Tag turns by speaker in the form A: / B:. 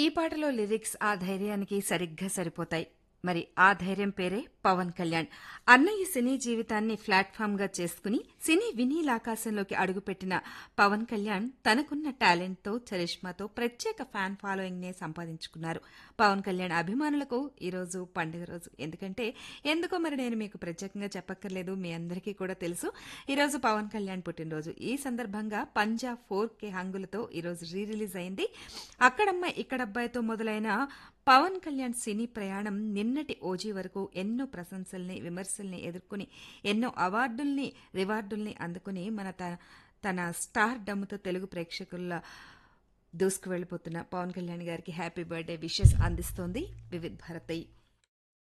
A: ఈ పాటలో లిరిక్స్ ఆ ధైర్యానికి సరిగ్గా సరిపోతాయి మరి ఆ ధైర్యం పేరే పవన్ కళ్యాణ్ అన్నయ్య సినీ జీవితాన్ని ప్లాట్ఫామ్ గా చేసుకుని సినీ వినీలాకాశంలోకి అడుగుపెట్టిన పవన్ కళ్యాణ్ తనకున్న టాలెంట్ తో చరిష్మాతో ప్రత్యేక ఫ్యాన్ ఫాలోయింగ్ నే సంపాదించుకున్నారు పవన్ కళ్యాణ్ అభిమానులకు ఈ రోజు పండుగ రోజు ఎందుకంటే ఎందుకో మరి నేను మీకు ప్రత్యేకంగా చెప్పక్కర్లేదు మీ అందరికీ కూడా తెలుసు ఈ రోజు పవన్ కళ్యాణ్ పుట్టినరోజు ఈ సందర్భంగా పంజాబ్ ఫోర్ కే హంగులతో ఈ రోజు రీ రిలీజ్ అయింది అక్కడమ్మ ఇక్కడబ్బాయితో మొదలైన పవన్ కళ్యాణ్ సినీ ప్రయాణం నిన్నటి ఓజీ వరకు ఎన్నో ప్రశంసల్ని విమర్శల్ని ఎదుర్కొని ఎన్నో అవార్డుల్ని రివార్డుల్ని అందుకుని మన త- తన స్టార్ డమ్ముతో తెలుగు ప్రేక్షకుల దూసుకు వెళ్ళిపోతున్న పవన్ కళ్యాణ్ గారికి హ్యాపీ బర్త్డే విషెస్ అందిస్తోంది వివిధ్ భారతి